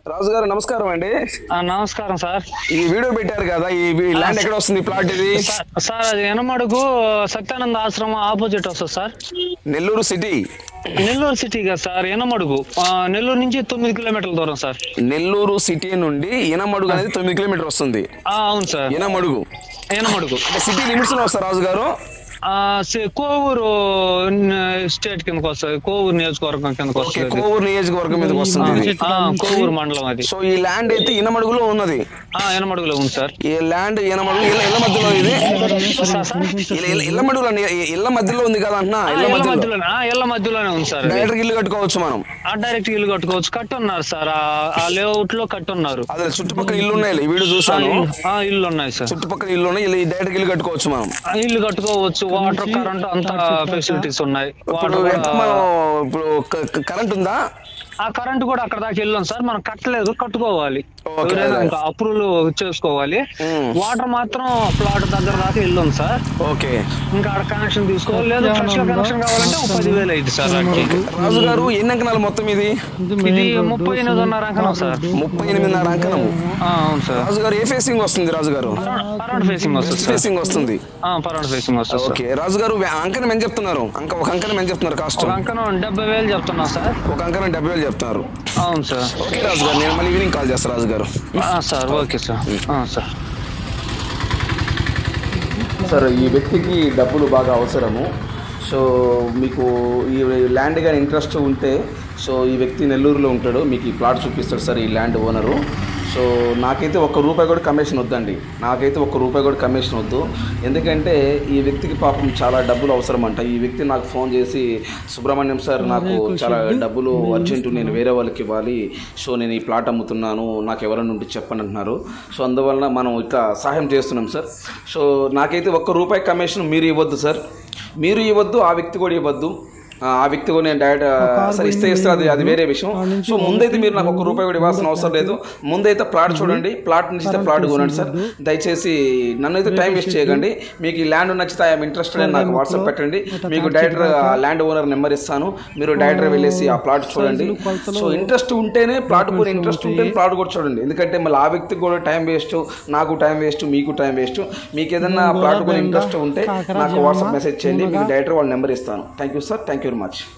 రాజు గారు నమస్కారం అండి ఆ, నమస్కారం సార్ ఈ వీడియో పెట్టారు కదా ఈ ఈ ల్యాండ్ ఎక్కడ వస్తుంది ప్లాట్ ఇది సార్- సార్ అది ఎనమడుగు సత్యానంద ఆశ్రమం ఆపోజిట్ వస్తుంది sir Nellore city Nellore city కదా సార్ ఎనమడుగు ఆ, నెల్లూరు నుంచి తొమ్మిది కిలోమీటర్ల దూరం సార్ నెల్లూరు సిటీ నుండి ఇనమడుగు అనేది తొమ్మిది కిలోమీటర్ వస్తుంది ఆ, అవును సార్ ఇనమడుగు ఎనమడుగు అంటే సిటీ లిమిట్స్ లో వస్తారు రాజు గారు ఆ, సి- కోవూరు న- స్టేట్ కిందకి వస్తుంది కోవూరు నియోజకవర్గం కిందకి ఓకే వస్తుంది కోవూరు నియోజకవర్గం మీదకి వస్తుంది ఇది ఆ, కోవూరు మండలం అది సో ఈ ల్యాండ్ అయితే ఇనమడుగులో ఉన్నది ఆ, ఎనమడుగులో ఉంది సార్ ఈ ల్యాండ్ ఇనమడుగు ఇళ్ళ ఇళ్ళ మధ్యలో ఇది సార్, సార్? ఇళ్ళ- ఇళ్ళ- ఇళ్ళ మడుగులో ఇ- ఇళ్ళ మధ్యలో ఉంది కదా అంటున్నా ఆ, ఇళ్ళ ఇళ్ళ మధ్యలో మధ్యలోనే ఆ, ఇళ్ళ మధ్యలోనే ఉంది సార్ అది. డైరెక్ట్ ఇల్లు కట్టుకోవచ్చు మనం ఆ డైరెక్ట్ ఇల్లు కట్టుకోవచ్చు కట్టున్నారు సార్ ఆ- ఆ లేఅవుట్ లో కట్టున్నారు అదే చుట్టుపక్కల ఇల్లు ఉన్నాయి ఈ వీడియో చూసాను ఆ, ఇల్లు ఉన్నాయి సార్ చుట్టుపక్కల ఇల్లు ఉన్నాయి ఇల్లు డైరెక్ట్ ఇల్లు కట్టుకోవచ్చు మనం ఆ, ఇల్లు కట్టుకోవచ్చు వాటర్ కరెంట్ అంతా ఫెసిలిటీస్ ఉన్నాయి ఇప్పుడు వాటర్ ఎంత మనం ఇప్పుడు కరెంట్ ఉందా ఆ కరెంట్ కూడా అక్కడ దాకా వెళ్ళాం సార్ మనం కట్టలేదు కట్టుకోవాలి ఓకే. ఎవరైనా ఇంకా అప్రూవల్ చేసుకోవాలి ఉమ్. వాటర్ మాత్రం ప్లాట్ దగ్గర దాకా వెళ్ళాం సార్ ఓకే ఇంకా ఆడ కనెక్షన్ తీసుకోవాలి లేదు ఫ్రెష్ గా కనెక్షన్ కావాలంటే ఒక పదివేలు అయింది సార్ వాటికి రాజు గారు ఎన్ని అంకణాలు మొత్తం ఇది ఇది ముప్పై ఎనిమిదిన్నర అంకణం సార్ ముప్పై ఎనిమిదిన్నర అంకణము ఆ, అవును సార్ రాజు గారు ఏ ఫేసింగ్ వస్తుంది రాజు గారు పరౌండ్ ఫేసింగ్ వస్తుంది సార్ ఫేసింగ్ వస్తుంది పరౌండ్ ఫేసింగ్ వస్తుంది సార్ ఓకే రాజు గారు వ్య- అంకణం ఎంత చెప్తున్నారు అంక ఒక అంకణం ఎంత చెప్తున్నారు కాస్ట్ ఒక అంకణం డెబ్బై వేలు చెప్తున్నాం సార్ ఒక అంకణం డెబ్బై వేలు చెప్తున్నారు అవును సార్ ఓకే రాజు గారు నేను మళ్ళీ ఈవినింగ్ కాల్ చేస్తాను రాజు గారు ఆ, సార్ ఓకే సార్ ఆ, సార్ సార్ ఈ వ్యక్తికి డబ్బులు బాగా అవసరము సో మీకు ఈ ల్యాండ్ కానీ ఇంట్రెస్ట్ ఉంటే సో ఈ వ్యక్తి నెల్లూరులో ఉంటాడు మీకు ఈ ప్లాట్ చూపిస్తాడు సార్ ఈ ల్యాండ్ ఓనరు సో నాకైతే ఒక్క రూపాయి కూడా కమిషన్ వద్దండి నాకైతే ఒక్క రూపాయి కూడా కమిషన్ వద్దు ఎందుకంటే ఈ వ్యక్తికి పాపం చాలా డబ్బులు అవసరం అంట ఈ వ్యక్తి నాకు ఫోన్ చేసి సుబ్రహ్మణ్యం సార్ నాకు చాలా డబ్బులు అర్జెంటు నేను వేరే వాళ్ళకి ఇవ్వాలి సో నేను ఈ ప్లాట్ అమ్ముతున్నాను నాకు ఎవరైనా ఉంటే చెప్పండి అంటున్నారు సో అందువలన మనం ఇట్లా సహాయం చేస్తున్నాం సార్ సో నాకైతే ఒక్క రూపాయి కమిషన్ మీరు ఇవ్వద్దు సార్ మీరు ఇవ్వద్దు ఆ వ్యక్తి కూడా ఇవ్వద్దు ఆ ఆ వ్యక్తి కూడా నేను డైరెక్ట్ సరే ఇస్తే ఇస్తే అది అది వేరే విషయం సో ముందైతే మీరు నాకు ఒక రూపాయి కూడా ఇవ్వాల్సిన అవసరం లేదు ముందైతే ప్లాట్ చూడండి ప్లాట్ నచ్చితే ప్లాట్ కొనండి సార్ దయచేసి నన్ను అయితే టైం వేస్ట్ చేయకండి మీకు ఈ ల్యాండ్ నచ్చితే ఐఎమ్ ఇంట్రెస్టెడ్ అని నాకు వాట్సాప్ పెట్టండి మీకు డైరెక్టర్ ఆ ల్యాండ్ ఓనర్ నెంబర్ ఇస్తాను మీరు డైరెక్టర్ వెళ్ళేసి ఆ ప్లాట్ చూడండి సో ఇంట్రెస్ట్ ఉంటేనే ప్లాట్ కూడా ఇంట్రెస్ట్ ఉంటేనే ప్లాట్ కూడా చూడండి ఎందుకంటే మళ్ళీ ఆ వ్యక్తికి కూడా టైం వేస్ట్ నాకు టైం వేస్ట్ మీకు టైం వేస్ట్ మీకు ఏదైనా ప్లాట్ కూడా ఇంట్రెస్ట్ ఉంటే నాకు వాట్సాప్ మెసేజ్ చేయండి మీకు డైరెక్టర్ వాళ్ళ నెంబర్ ఇస్తాను thank you sir thank you very much